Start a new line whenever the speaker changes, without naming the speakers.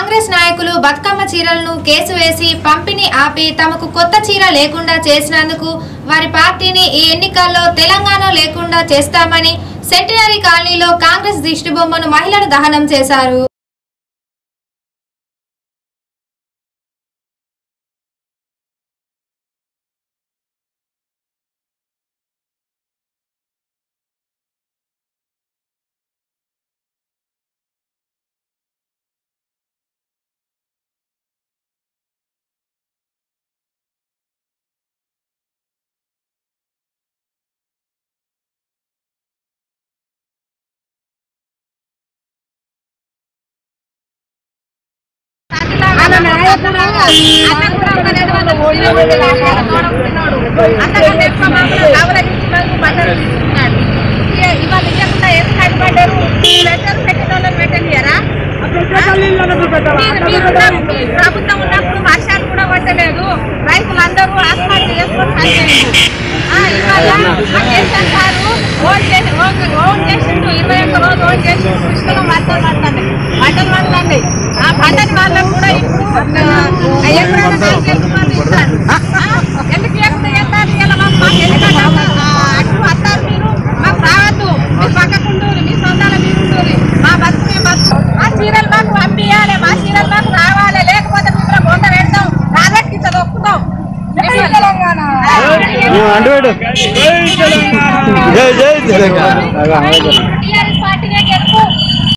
కాంగ్రెస్ నాయకులు బతుకమ్మ చీరలను కేసు వేసి పంపిణీ ఆపి తమకు కొత్త చీర లేకుండా చేసినందుకు వారి పార్టీని ఈ ఎన్నికల్లో తెలంగాణ లేకుండా చేస్తామని సెంటినరీ కాలనీలో కాంగ్రెస్ దిష్టిబొమ్మను మహిళలు దహనం చేశారు
ప్రభుత్వం ఉన్నప్పుడు వర్షాలు కూడా కొట్టలేదు రైతులందరూ ఆత్మహత్య చేసుకొని చనిపోయారు. ఆ, ఇవాళ మా కేసీఆర్ గారు ఓట్ చేసి ఓట్ ఓట్ చేసిండు ఇరవై ఒక్క రోజు ఓట్ చేసిండు పుష్కలం బట్టలు పడుతుంది బట్టలు పడుతుంది ఆ పంటని వాళ్ళకు కూడా ఇప్పుడు ఆ, ఎప్పుడైనా నాలుగు వేల రూపాయలు ఇస్తారు. ఆ, ఎందుకు ఇవ్వకుండా చేస్తారు? ఇలా మాకు మాకు ఎందుకంటే ఆ, అటు వస్తారు మీరు మాకు రావద్దు మీ పక్కకుండూరు మీ సొంతాల మీరు ఉండూరి మా బతుకు మేము బతుకు ఆ చీరలు మాకు పంపించాలి మా చీరలు మాకు రావాలి లేకపోతే మిమ్మల్ని బొంద పెడతాం రాజక్కి ఇట్లా ఒప్పుతాం తెలంగాణ
అంటు జై జై తెలంగాణ